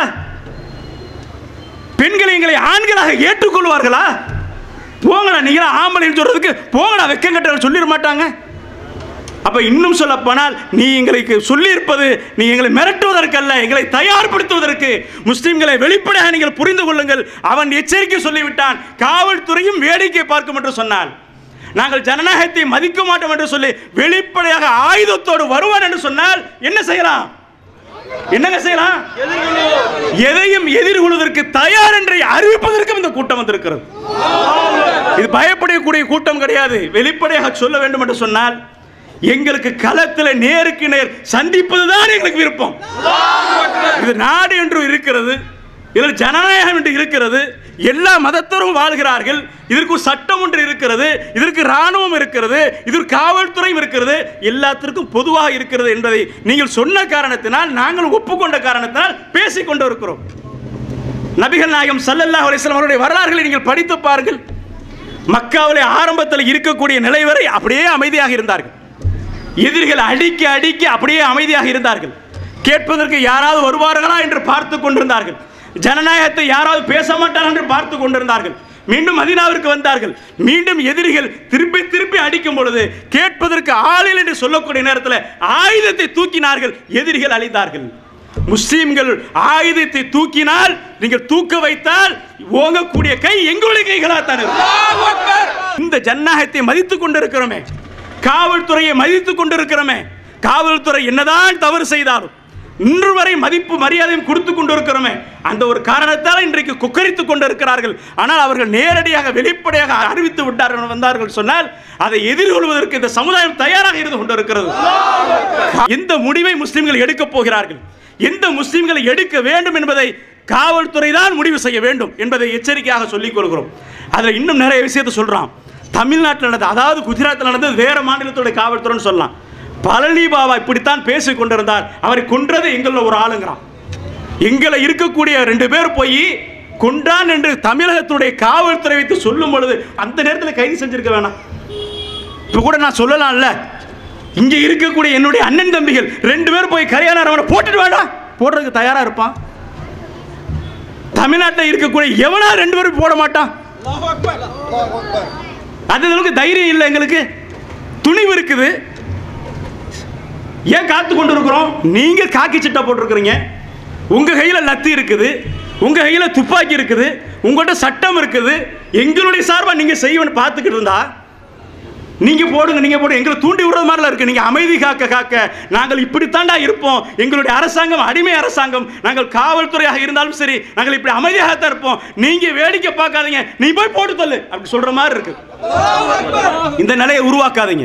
பெண்களை எங்களை ஆண்களாக ஏற்றுக்கொள்வார்களா போங்கடா நீங்களா ஆம்பளைன்னு சொல்றதுக்கு போங்கடா வெக்கம் கட்டவர்கள் சொல்லிட மாட்டாங்க அப்ப இன்னும் சொல்ல போனால் நீ எங்களுக்கு சொல்லியிருப்பது நீ எங்களை மிரட்டுவதற்கல்ல எங்களை தயார்படுத்துவதற்கு முஸ்லிம்களை வெளிப்படையாக நீங்கள் புரிந்து கொள்ளுங்கள் அவன் எச்சரிக்கை சொல்லிவிட்டான் காவல்துறையும் வேடிக்கை பார்க்கும் என்று சொன்னான் நாங்கள் ஜனநாயகத்தை மதிக்க மாட்டோம் என்று சொல்லி வெளிப்படையாக ஆயுதத்தோடு வருவான் என்று சொன்னால் என்ன செய்யலாம் என்னங்க செய்யலாம் எதையும் எதிர்கொள்வதற்கு தயார் என்று அறிவிப்பதற்கும் இந்த கூட்டம் வந்திருக்கிறது இது பயப்படக்கூடிய கூட்டம் கிடையாது வெளிப்படையாக சொல்ல வேண்டும் என்று சொன்னால் எங்களுக்கு களத்தில் நேருக்கு நேர் சந்திப்பதுதான் எங்களுக்கு விருப்பம் இது நாடு என்று இருக்கிறது இதில் ஜனநாயகம் என்று இருக்கிறது எல்லா மதத்தரும் வாழ்கிறார்கள் இதற்கு ஒரு சட்டம் ஒன்று இருக்கிறது இதற்கு ராணுவம் இருக்கிறது இதற்கு காவல்துறையும் இருக்கிறது எல்லாத்திற்கும் பொதுவாக இருக்கிறது என்பதை நீங்கள் சொன்ன காரணத்தினால் நாங்கள் ஒப்புக்கொண்ட காரணத்தினால் பேசிக் கொண்டு இருக்கிறோம் நபிகள் நாயகம் ஸல்லல்லாஹு அலைஹி வஸல்லம் அவருடைய வரலாறுகளை நீங்கள் படித்து பாருங்கள் மக்காவிலே ஆரம்பத்தில் இருக்கக்கூடிய நிலை வரை அப்படியே அமைதியாக இருந்தார்கள் எதிரிகள் அடிக்க அடிக்க அப்படியே அமைதியாக இருந்தார்கள் கேட்பதற்கு யாராவது வருவார்களா என்று பார்த்து கொண்டிருந்தார்கள் ஜனநாயகத்தை யாராவது பேச மாட்டார்கள் என்று பார்த்து கொண்டிருந்தார்கள் மீண்டும் மதீனாவிற்கு வந்தார்கள் மீண்டும் எதிரிகள் திருப்பி திருப்பி அடிக்கும் பொழுது கேட்பதற்கு ஆளில் என்று சொல்லக்கூடிய நேரத்தில் ஆயுதத்தை தூக்கினார்கள் எதிரிகள் அழிந்தார்கள் முஸ்லிம்கள் ஆயுதத்தை தூக்கினால் நீங்கள் தூக்க வைத்தால் ஓங்கக்கூடிய கை எங்களுடைய கைகளாகத்தான் இருக்கும் இந்த ஜனநாயகத்தை மதித்துக் கொண்டிருக்கிறோமே காவல்துறையை மதித்துக் கொண்டிருக்கிறோமே காவல்துறை என்னதான் தவறு செய்தாலும் இன்று வரை மதிப்பு மரியாதையும் கொடுத்து கொண்டிருக்கிறோமே அந்த ஒரு காரணத்தால் இன்றைக்கு குக்கரித்துக் கொண்டிருக்கிறார்கள் ஆனால் அவர்கள் நேரடியாக வெளிப்படையாக அறிவித்து விட்டார்கள் வந்தார்கள் சொன்னால் அதை எதிர்கொள்வதற்கு இந்த சமுதாயம் தயாராக இருந்து கொண்டிருக்கிறது எந்த முடிவை முஸ்லிம்கள் எடுக்கப் போகிறார்கள் எந்த முஸ்லிம்களை எடுக்க வேண்டும் என்பதை காவல்துறை தான் முடிவு செய்ய வேண்டும் என்பதை எச்சரிக்கையாக சொல்லிக் கொள்கிறோம் அதில் இன்னும் நிறைய விஷயத்தை சொல்றான் தமிழ்நாட்டில் நடந்தது அதாவது குஜராத்தில் நடந்தது வேற மாநிலத்துடைய காவல்துறைன்னு சொல்லலாம் பழனி பாபா இப்படித்தான் பேசிக் கொண்டிருந்தார் அவரை கொன்றது எங்களில் ஒரு ஆளுங்கிறான் எங்களை இருக்கக்கூடிய ரெண்டு பேர் போய் கொண்டான் என்று தமிழகத்துடைய காவல்துறை வைத்து சொல்லும் பொழுது அந்த நேரத்தில் கைது செஞ்சிருக்க வேணாம் இப்போ கூட நான் சொல்லலாம்ல இங்கே இருக்கக்கூடிய என்னுடைய அண்ணன் தம்பிகள் ரெண்டு பேர் போய் கரையான அவனை போட்டுட்டு வேண்டாம் போடுறதுக்கு தயாரா இருப்பான் தமிழ்நாட்டில் இருக்கக்கூடிய எவனா ரெண்டு பேரும் போட மாட்டான் அந்த அளவுக்கு தைரியம் இல்லை எங்களுக்கு துணிவு இருக்குது ஏன் காத்து கொண்டு இருக்கிறோம் நீங்க காக்கி சிட்டா போட்டிருக்கிறீங்க உங்க கையில லத்தி இருக்குது உங்க கையில துப்பாக்கி இருக்குது உங்கள்கிட்ட சட்டம் இருக்குது எங்களுடைய சார்பா நீங்க செய்வன்னு பார்த்துக்கிட்டு இருந்தா நீங்க போடுங்க நீங்க போடுங்க எங்களை தூண்டி விடுறது மாதிரிலாம் இருக்கு நீங்க அமைதி காக்க காக்க நாங்கள் இப்படித்தாண்டா இருப்போம் எங்களுடைய அரசாங்கம் அடிமை அரசாங்கம் நாங்கள் காவல்துறையாக இருந்தாலும் சரி நாங்கள் இப்படி அமைதியாகத்தான் இருப்போம் நீங்க வேடிக்கை பார்க்காதீங்க நீ போய் போட்டு தள்ளு அப்படி சொல்ற மாதிரி இருக்கு இந்த நிலையை உருவாக்காதீங்க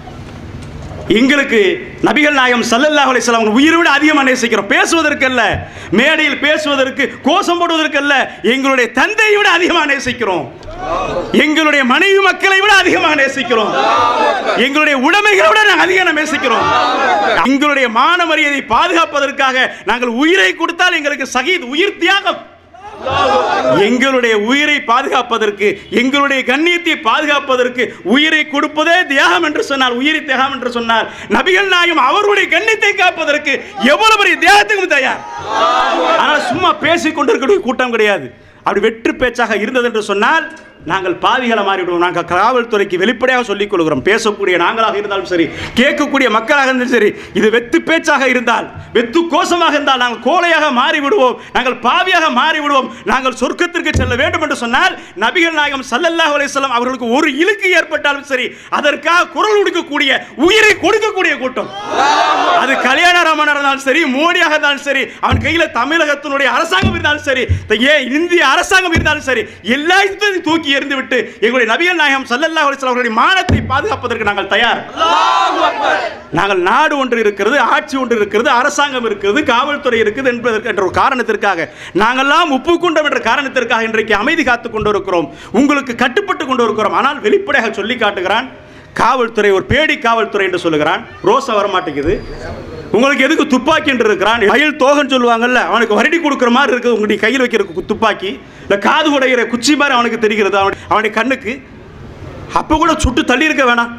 எங்களுக்கு நபிகள் நாயம் சல்லல்லாஹு அலைஹி வஸல்லம் உயிரை விட அதிகமாக நேசிக்கிறோம் பேசுவதற்கு அல்ல மேடையில் பேசுவதற்கு கோஷம் போடுவதற்கு அல்ல எங்களுடைய தந்தையை விட அதிகமாக நேசிக்கிறோம் எங்களுடைய மனைவி மக்களை விட அதிகமாக நேசிக்கிறோம் எங்களுடைய உடைமைகளை விட நாங்கள் அதிகம் நேசிக்கிறோம் எங்களுடைய மான மரியாதை பாதுகாப்பதற்காக நாங்கள் உயிரை கொடுத்தால் எங்களுக்கு சகீத் உயிர் தியாகம் எங்களுடைய உயிரை பாதுகாப்பதற்கு எங்களுடைய கண்ணியத்தை பாதுகாப்பதற்கு உயிரை கொடுப்பதே தியாகம் என்று சொன்னார் உயிரை தியாகம் என்று சொன்னார் நபிகள் நாயும் அவருடைய கண்ணியத்தை காப்பதற்கு எவ்வளவு பெரிய தியாகத்துக்கும் தயார் ஆனால் சும்மா பேசிக் கொண்டிருக்கக்கூடிய கூட்டம் கிடையாது அப்படி வெற்று பேச்சாக இருந்தது என்று சொன்னால் நாங்கள் பாவிகளை மாறிவிடுவோம் நாங்கள் காவல்துறைக்கு வெளிப்படையாக சொல்லிக் கொள்கிறோம் பேசக்கூடிய நாங்களாக இருந்தாலும் சரி கேட்கக்கூடிய மக்களாக இருந்தாலும் சரி இது வெத்து பேச்சாக இருந்தால் வெத்து கோஷமாக இருந்தால் நாங்கள் கோலையாக மாறிவிடுவோம் நாங்கள் பாவியாக மாறிவிடுவோம் நாங்கள் சொர்க்கத்திற்கு செல்ல வேண்டும் என்று சொன்னால் நபிகள் நாயகம் சல்லல்லாஹு அலைஹி வஸல்லம் அவர்களுக்கு ஒரு இழுக்கு ஏற்பட்டாலும் சரி அதற்காக குரல் கொடுக்கக்கூடிய உயிரை கொடுக்கக்கூடிய கூட்டம் அது கல்யாணராமனாக இருந்தாலும் சரி மோடியாக இருந்தாலும் சரி அவன் கையில் தமிழகத்தினுடைய அரசாங்கம் இருந்தாலும் சரி ஏன் இந்திய அரசாங்கம் இருந்தாலும் சரி எல்லாத்தையும் தூக்கி எறிந்து விட்டு எங்களுடைய நபிகள் நாயகம் சல்லல்லாஹு அலைஹி வஸல்லம் அவர்களுடைய மானத்தை பாதுகாப்பதற்கு நாங்கள் தயார் நாங்கள் நாடு ஒன்று இருக்கிறது ஆட்சி ஒன்று இருக்கிறது அரசாங்கம் இருக்கிறது காவல்துறை இருக்குது என்பதற்கு என்ற ஒரு காரணத்திற்காக நாங்கள்லாம் ஒப்புக்கொண்டோம் என்ற காரணத்திற்காக இன்றைக்கு அமைதி காத்துக் கொண்டு இருக்கிறோம் உங்களுக்கு கட்டுப்பட்டு கொண்டு இருக்கிறோம் ஆனால் வெளிப்படையாக சொல்லி காட்டுகிறான் காவல்துறை ஒரு பேடி காவல்துறை என்று சொல்லுகிறான் ரோசா வரமாட்டேங்குது உங்களுக்கு எதுக்கு துப்பாக்கி என்று இருக்கிறான் கையில் தோகன்னு சொல்லுவாங்கல்ல அவனுக்கு வருடி கொடுக்குற மாதிரி இருக்குது உங்களுடைய கையில் வைக்கிற கு- துப்பாக்கி இல்லை காது உடைகிற குச்சி மாதிரி அவனுக்கு தெரிகிறது அவன் அவனுடைய கண்ணுக்கு அப்போ கூட சுட்டு தள்ளி இருக்க வேணாம்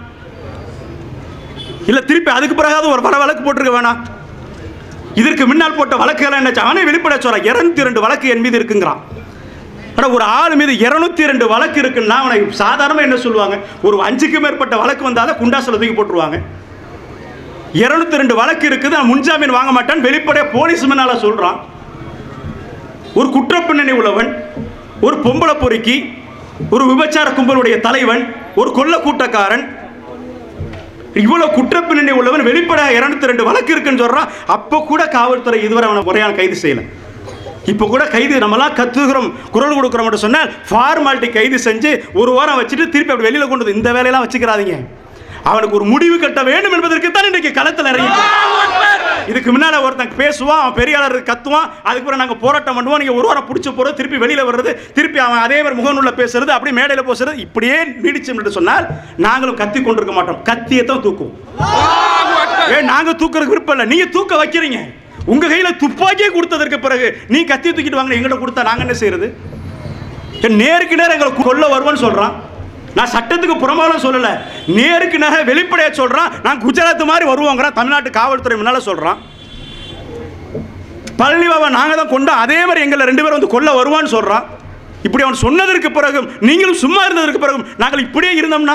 இல்லை திருப்பி அதுக்கு பிறகாவது ஒரு வர வழக்கு போட்டிருக்க வேணாம் இதற்கு முன்னால் போட்ட வழக்குகள் என்ன அவனே வெளிப்பட சொல்றான் இருநூத்தி ரெண்டு வழக்கு என் மீது இருக்குங்கிறான் ஆனால் ஒரு ஆள் மீது இருநூத்தி ரெண்டு வழக்கு இருக்குன்னா அவனை சாதாரணமாக என்ன சொல்லுவாங்க ஒரு அஞ்சுக்கு மேற்பட்ட வழக்கு வந்தாலும் குண்டாசில் தூக்கி போட்டுருவாங்க இருநூத்தி ரெண்டு வழக்கு இருக்குது நான் முன்ஜாமீன் வாங்க மாட்டேன் வெளிப்படையாக போலீஸ் முன்னால சொல்றான் ஒரு குற்றப்பின்னணி உள்ளவன் ஒரு பொம்பளை பொறுக்கி ஒரு விபச்சார கும்பலுடைய தலைவன் ஒரு கொல்ல கூட்டக்காரன் இவ்வளவு குற்றப்பின்னணி உள்ளவன் வெளிப்படையாக இருநூத்தி ரெண்டு வழக்கு இருக்குன்னு சொல்றான் அப்போ கூட காவல்துறை இதுவரை அவனை முறையான கைது செய்யல இப்போ கூட கைது நம்மலாம் கத்துக்கிறோம் குரல் கொடுக்குறோம் சொன்னால் ஃபார்மாலிட்டி கைது செஞ்சு ஒரு வாரம் வச்சுட்டு திருப்பி அப்படி வெளியில கொண்டு வந்து இந்த வேலையெல்லாம் வச்சுக்கிறாதீங்க அவனுக்கு ஒரு முடிவு கட்ட வேண்டும் என்பதற்கு தான் இன்றைக்கு களத்தில் இறங்கி இதுக்கு முன்னால ஒருத்தன் பேசுவான் அவன் பெரியாளர் கத்துவான் அதுக்கு பிறகு நாங்கள் போராட்டம் பண்ணுவோம் நீங்கள் ஒரு வாரம் பிடிச்ச போறது திருப்பி வெளியில வர்றது திருப்பி அவன் அதே மாதிரி முகநூல்ல பேசுறது அப்படியே மேடையில் பேசுறது இப்படியே நீடிச்சு என்று சொன்னால் நாங்களும் கத்தி கொண்டிருக்க மாட்டோம் கத்தியை தான் தூக்குவோம் ஏன் நாங்க தூக்குறதுக்கு விருப்பம் இல்லை நீங்க தூக்க வைக்கிறீங்க உங்க கையில துப்பாக்கியே கொடுத்ததற்கு பிறகு நீ கத்தி தூக்கிட்டு வாங்க எங்கிட்ட கொடுத்தா நாங்க என்ன செய்யறது ஏன் நேருக்கு நேரம் எங்களை கொல்ல வருவேன்னு சொல்றான் நான் சட்டத்துக்கு புறமாலும் சொல்லல நேருக்கு நேரம் வெளிப்படையா சொல்றான் நான் குஜராத் மாதிரி வருவோங்கிறான் தமிழ்நாட்டு காவல்துறை முன்னால சொல்றான் பழனி பாபா நாங்க தான் கொண்டோம் அதே மாதிரி எங்களை ரெண்டு பேரும் வந்து கொல்ல வருவான்னு சொல்றான் இப்படி அவன் சொன்னதற்கு பிறகும் நீங்களும் சும்மா இருந்ததற்கு பிறகும் நாங்கள் இப்படியே இருந்தோம்னா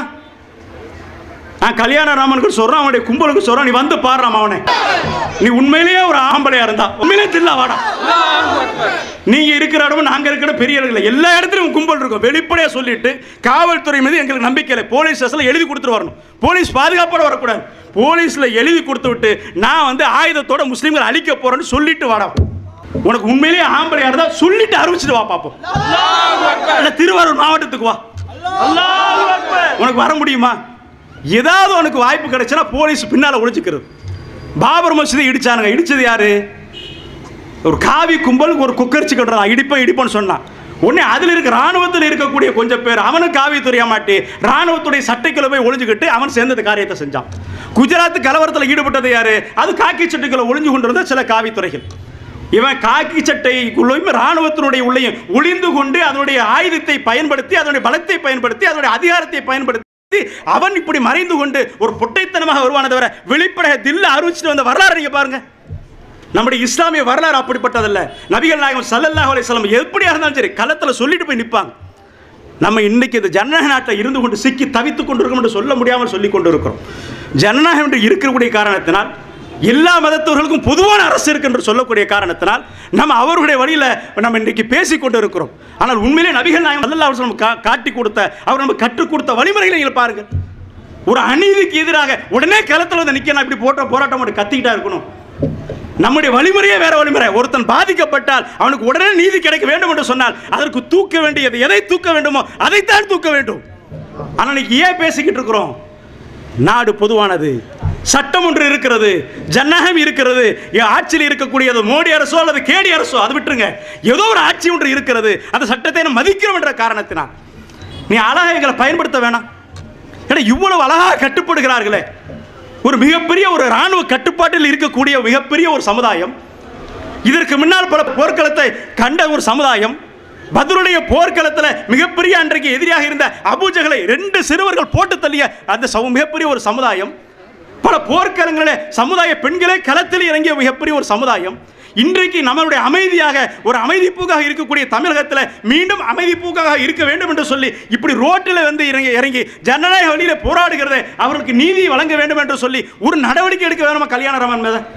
நான் கல்யாண ராமனுக்கு சொல்றேன் அவனுடைய கும்பலுக்கு சொல்றேன் நீ வந்து பாடுறான் அவனை நீ உண்மையிலேயே ஒரு ஆம்பளையா இருந்தா உண்மையிலே தில்லா வாடா நீங்க இருக்கிற இடமும் நாங்க இருக்கிற பெரிய இடத்துல எல்லா இடத்துலயும் கும்பல் இருக்கும் வெளிப்படையா சொல்லிட்டு காவல்துறை மீது எங்களுக்கு நம்பிக்கை இல்லை போலீஸ் ஸ்டேஷன்ல எழுதி கொடுத்துட்டு வரணும் போலீஸ் பாதுகாப்போட வரக்கூடாது போலீஸ்ல எழுதி கொடுத்து விட்டு நான் வந்து ஆயுதத்தோட முஸ்லீம்களை அழிக்க போறேன்னு சொல்லிட்டு வாடா உனக்கு உண்மையிலேயே ஆம்பளையா இருந்தா சொல்லிட்டு அறிவிச்சிட்டு வா பாப்போம் இல்ல திருவாரூர் மாவட்டத்துக்கு வா உனக்கு வர முடியுமா ஏதாவது உனக்கு வாய்ப்பு கிடைச்சுன்னா போலீஸ் பின்னால ஒழிச்சுக்கிறது பாபர் மசூதி இடிச்சானுங்க இடிச்சது யாரு ஒரு காவி கும்பலுக்கு ஒரு குக்கரிச்சு கட்டுறான் இடிப்பேன் இடிப்பேன்னு சொன்னான் உடனே அதில் இருக்க ராணுவத்தில் இருக்கக்கூடிய கொஞ்சம் பேர் அவனும் காவி துறைய மாட்டி ராணுவத்துடைய சட்டைக்குள்ள போய் ஒளிஞ்சுக்கிட்டு அவன் சேர்ந்தது காரியத்தை செஞ்சான் குஜராத் கலவரத்தில் ஈடுபட்டது யாரு அது காக்கி சட்டைக்குள்ள ஒளிஞ்சு கொண்டிருந்த சில காவித்துறைகள் இவன் காக்கி சட்டைக்குள்ளையும் ராணுவத்தினுடைய உள்ளேயும் ஒளிந்து கொண்டு அதனுடைய ஆயுதத்தை பயன்படுத்தி அதனுடைய பலத்தை பயன்படுத்தி அதனுடைய அதிகாரத்தை பயன்படுத்தி அவன் இப்படி மறைந்து கொண்டு ஒரு பொட்டைத்தனமாக வருவானே தவிர வெளிப்படைய தில்ல அறிவிச்சிட்டு வந்த வரலாறு நீங்க பாருங்க நம்முடைய இஸ்லாமிய வரலாறு அப்படிப்பட்டதல்ல நபிகள் நாயகம் ஸல்லல்லாஹு அலைஹி வஸல்லம் எப்படியா இருந்தாலும் சரி களத்துல சொல்லிட்டு போய் நிற்பாங்க நம்ம இன்னைக்கு இந்த ஜனநாயக நாட்டில் இருந்து கொண்டு சிக்கி தவித்துக் கொண்டிருக்கோம் என்று சொல்ல முடியாமல் சொல்லிக் கொண்டிருக்கிறோம் ஜனநாயகம் என்று இருக்கக்கூடிய காரணத்தினால் எல்லா மதத்தவர்களுக்கும் பொதுவான அரசு இருக்கு என்று சொல்லக்கூடிய காரணத்தினால் நம்ம அவர்களுடைய வழியில் நம்ம இன்றைக்கு பேசிக் கொண்டு இருக்கிறோம் ஆனால் உண்மையிலே நபிகள் நாயகம் ஸல்லல்லாஹு அலைஹி வஸல்லம் கா- காட்டி கொடுத்த அவர் நம்ம கற்றுக் கொடுத்த வழிமுறைகளை நீங்கள் பாருங்கள் ஒரு அநீதிக்கு எதிராக உடனே களத்தில் வந்து நிற்க நான் இப்படி போட்ட போராட்டம் மட்டும் கத்திக்கிட்டா இருக்கணும் நம்முடைய வழிமுறையே வேற வழிமுறை ஒருத்தன் பாதிக்கப்பட்டால் அவனுக்கு உடனே நீதி கிடைக்க வேண்டும் என்று சொன்னால் அதற்கு தூக்க வேண்டியது எதை தூக்க வேண்டுமோ அதைத்தான் தூக்க வேண்டும் ஆனால் இன்னைக்கு ஏன் பேசிக்கிட்டு இருக்கிறோம் நாடு பொதுவானது சட்டம் ஒன்று இருக்கிறது ஜனநாயகம் இருக்கிறது என் ஆட்சியில் இருக்கக்கூடியது மோடி அரசோ அல்லது கேடி அரசோ அது விட்டுருங்க ஏதோ ஒரு ஆட்சி ஒன்று இருக்கிறது அந்த சட்டத்தை நம்ம மதிக்கிறோம் என்ற காரணத்தினால் நீ அழகா எங்களை பயன்படுத்த வேணாம் ஏன்னா இவ்வளவு அழகாக கட்டுப்படுகிறார்களே ஒரு மிகப்பெரிய ஒரு ராணுவ கட்டுப்பாட்டில் இருக்கக்கூடிய மிகப்பெரிய ஒரு சமுதாயம் இதற்கு முன்னால் பல போர்க்களத்தை கண்ட ஒரு சமுதாயம் பத்ருடைய போர்க்களத்தில் மிகப்பெரிய அன்றைக்கு எதிரியாக இருந்த அபூஜகளை ரெண்டு சிறுவர்கள் போட்டு தள்ளிய அந்த சமு- மிகப்பெரிய ஒரு சமுதாயம் பல போர்க்களங்களில் சமுதாய பெண்களே களத்தில் இறங்கிய மிகப்பெரிய ஒரு சமுதாயம் இன்றைக்கு நம்மளுடைய அமைதியாக ஒரு அமைதி பூக்காக இருக்கக்கூடிய தமிழகத்தில் மீண்டும் அமைதி பூக்காக இருக்க வேண்டும் என்று சொல்லி இப்படி ரோட்டில் வந்து இறங்கி இறங்கி ஜனநாயக வழியில் போராடுகிறதை அவர்களுக்கு நீதி வழங்க வேண்டும் என்று சொல்லி ஒரு நடவடிக்கை எடுக்க வேணுமா கல்யாணராமன் மீது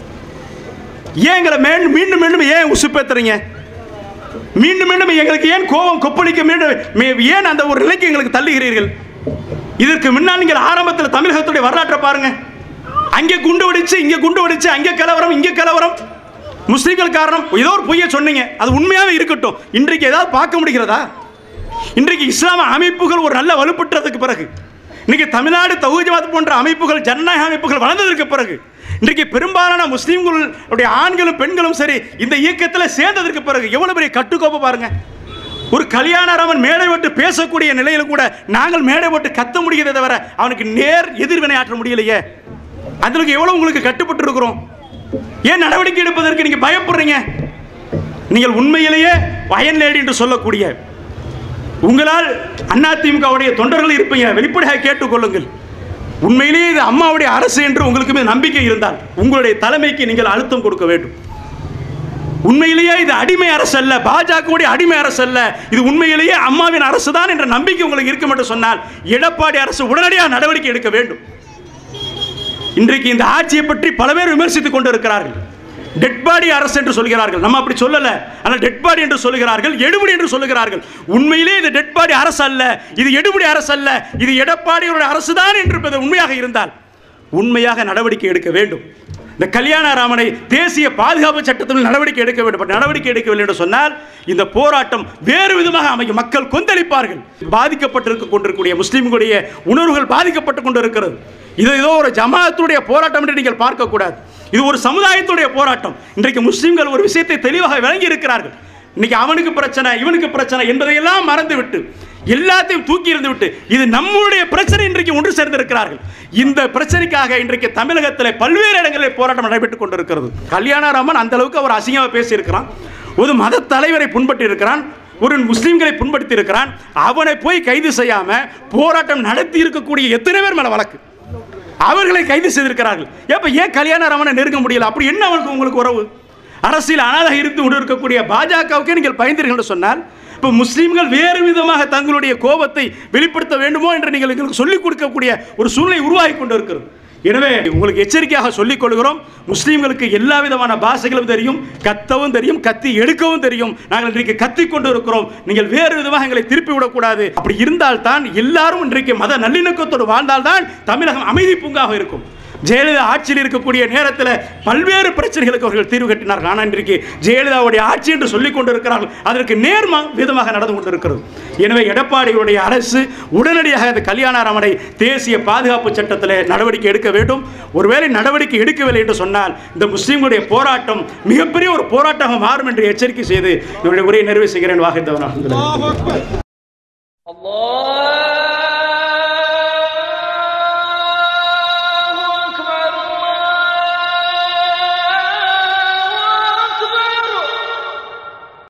ஏன் எங்களை மீண்டும் மீண்டும் மீண்டும் ஏன் உசுப்பேத்துறீங்க மீண்டும் மீண்டும் எங்களுக்கு ஏன் கோபம் கொப்பளிக்க மீண்டும் மே- ஏன் அந்த ஒரு நிலைக்கு எங்களுக்கு தள்ளுகிறீர்கள் இதற்கு முன்னால் நீங்கள் ஆரம்பத்தில் தமிழகத்துடைய வரலாற்றை பாருங்க அங்கே குண்டு வெடிச்சு இங்கே குண்டு வெடிச்சு அங்கே கலவரம் இங்கே கலவரம் முஸ்லீம்கள் காரணம் ஏதோ ஒரு பொய்யை சொன்னீங்க அது உண்மையாவே இருக்கட்டும் இன்றைக்கு ஏதாவது பார்க்க முடிகிறதா இன்றைக்கு இஸ்லாம அமைப்புகள் ஒரு நல்ல வலுப்பட்டதுக்கு பிறகு இன்னைக்கு தமிழ்நாடு தௌஹீத் ஜமாத் போன்ற அமைப்புகள் ஜனநாயக அமைப்புகள் வளர்ந்ததற்கு பிறகு இன்றைக்கு பெரும்பாலான முஸ்லீம்களுடைய ஆண்களும் பெண்களும் சரி இந்த இயக்கத்தில் சேர்ந்ததற்கு பிறகு எவ்வளவு பெரிய கட்டுக்கோப்பு பாருங்க ஒரு கல்யாணராமன் மேடை விட்டு பேசக்கூடிய நிலையில கூட நாங்கள் மேடை விட்டு கத்த முடிகிறதை தவிர அவனுக்கு நேர் எதிர்வினை ஆற்ற முடியலையே அதுக்கு எவ்வளவு உங்களுக்கு கட்டுப்பட்டு இருக்கிறோம் ஏன் நடவடிக்கை எடுப்பதற்கு நீங்க பயப்படுறீங்க நீங்கள் உண்மையிலேயே வயன் லேடி என்று சொல்லக்கூடிய உங்களால் அதிமுகவுடைய தொண்டர்கள் இருப்பீங்க வெளிப்படையாக கேட்டுக்கொள்ளுங்கள் உண்மையிலேயே இது அம்மாவுடைய அரசு என்று உங்களுக்கு மீது நம்பிக்கை இருந்தால் உங்களுடைய தலைமைக்கு நீங்கள் அழுத்தம் கொடுக்க வேண்டும் உண்மையிலேயே இது அடிமை அரசு அல்ல பாஜகவுடைய அடிமை அரசு அல்ல இது உண்மையிலேயே அம்மாவின் அரசு தான் என்ற நம்பிக்கை உங்களுக்கு இருக்கும் என்று சொன்னால் எடப்பாடி அரசு உடனடியாக நடவடிக்கை எடுக்க வேண்டும் இன்றைக்கு இந்த ஆட்சியை பற்றி பல பேர் விமர்சித்துக் கொண்டு இருக்கிறார்கள் டெட் பாடி அரசு என்று சொல்கிறார்கள் நம்ம அப்படி சொல்லல ஆனால் டெட் பாடி என்று சொல்லுகிறார்கள் எடுபடி என்று சொல்லுகிறார்கள் உண்மையிலே இது டெட் பாடி அரசு அல்ல இது எடுபடி அரசு அல்ல இது எடப்பாடியோட அரசு தான் என்று உண்மையாக இருந்தால் உண்மையாக நடவடிக்கை எடுக்க வேண்டும் இந்த கல்யாணராமனை தேசிய பாதுகாப்பு சட்டத்தில் நடவடிக்கை எடுக்க வேண்டும் பட் நடவடிக்கை எடுக்கவில்லை என்று சொன்னால் இந்த போராட்டம் வேறு விதமாக அமையும் மக்கள் கொந்தளிப்பார்கள் பாதிக்கப்பட்டிருக்க கொண்டிருக்கக்கூடிய முஸ்லிம்களுடைய உணர்வுகள் பாதிக்கப்பட்டு கொண்டிருக்கிறது இது ஏதோ ஒரு ஜமாத்துடைய போராட்டம் என்று நீங்கள் பார்க்கக்கூடாது இது ஒரு சமுதாயத்துடைய போராட்டம் இன்றைக்கு முஸ்லிம்கள் ஒரு விஷயத்தை தெளிவாக விளங்கி இருக்கிறார்கள் இன்னைக்கு அவனுக்கு பிரச்சனை இவனுக்கு பிரச்சனை என்பதையெல்லாம் மறந்து விட்டு எல்லாத்தையும் தூக்கி இருந்து விட்டு இது நம்முடைய பிரச்சனை இன்றைக்கு ஒன்று சேர்ந்திருக்கிறார்கள் இந்த பிரச்சனைக்காக இன்றைக்கு தமிழகத்தில் பல்வேறு இடங்களில் போராட்டம் நடைபெற்றுக் கொண்டிருக்கிறது கல்யாணராமன் அந்த அளவுக்கு அவர் அசிங்கமாக பேசியிருக்கிறான் ஒரு மத தலைவரை புண்பட்டு இருக்கிறான் ஒரு முஸ்லிம்களை புண்படுத்தி இருக்கிறான் அவனை போய் கைது செய்யாம போராட்டம் நடத்தி இருக்கக்கூடிய எத்தனை பேர் மேல வழக்கு அவர்களை கைது செய்திருக்கிறார்கள் ஏப்ப ஏன் கல்யாணராமனை நெருங்க முடியல அப்படி என்ன அவனுக்கு உங்களுக்கு உறவு அரசியல் அனாதாக இருந்து கொண்டு இருக்கக்கூடிய பாஜகவுக்கே நீங்கள் பயந்தீர்கள் என்று சொன்னால் இப்போ முஸ்லீம்கள் வேறு விதமாக தங்களுடைய கோபத்தை வெளிப்படுத்த வேண்டுமோ என்று நீங்கள் எங்களுக்கு சொல்லிக் கொடுக்கக்கூடிய ஒரு சூழ்நிலை உருவாகி கொண்டு இருக்கிறது எனவே உங்களுக்கு எச்சரிக்கையாக சொல்லிக் கொள்கிறோம் முஸ்லீம்களுக்கு எல்லா விதமான பாஷைகளும் தெரியும் கத்தவும் தெரியும் கத்தி எடுக்கவும் தெரியும் நாங்கள் இன்றைக்கு கத்தி கொண்டு இருக்கிறோம் நீங்கள் வேறு விதமாக எங்களை திருப்பி விடக்கூடாது அப்படி இருந்தால் தான் எல்லாரும் இன்றைக்கு மத நல்லிணக்கத்தோடு வாழ்ந்தால்தான் தமிழகம் அமைதி பூங்காக இருக்கும் ஜெயலலிதா ஆட்சியில் இருக்கக்கூடிய நேரத்தில் பல்வேறு பிரச்சனைகளுக்கு அவர்கள் தீர்வு கட்டினார்கள் ஆனால் இன்றைக்கு ஜெயலலிதாவுடைய ஆட்சி என்று சொல்லிக் கொண்டிருக்கிறார்கள் அதற்கு நேர்மா விதமாக நடந்து கொண்டிருக்கிறது எனவே எடப்பாடியுடைய அரசு உடனடியாக இந்த கல்யாணராமனை தேசிய பாதுகாப்பு சட்டத்தில் நடவடிக்கை எடுக்க வேண்டும் ஒருவேளை நடவடிக்கை எடுக்கவில்லை என்று சொன்னால் இந்த முஸ்லீம்களுடைய போராட்டம் மிகப்பெரிய ஒரு போராட்டமாக மாறும் என்று எச்சரிக்கை செய்து என்னுடைய உரையை நிறைவு செய்கிறேன் வாகித்தவன் அல்ஹம்துலில்லாஹ். அல்லாஹ்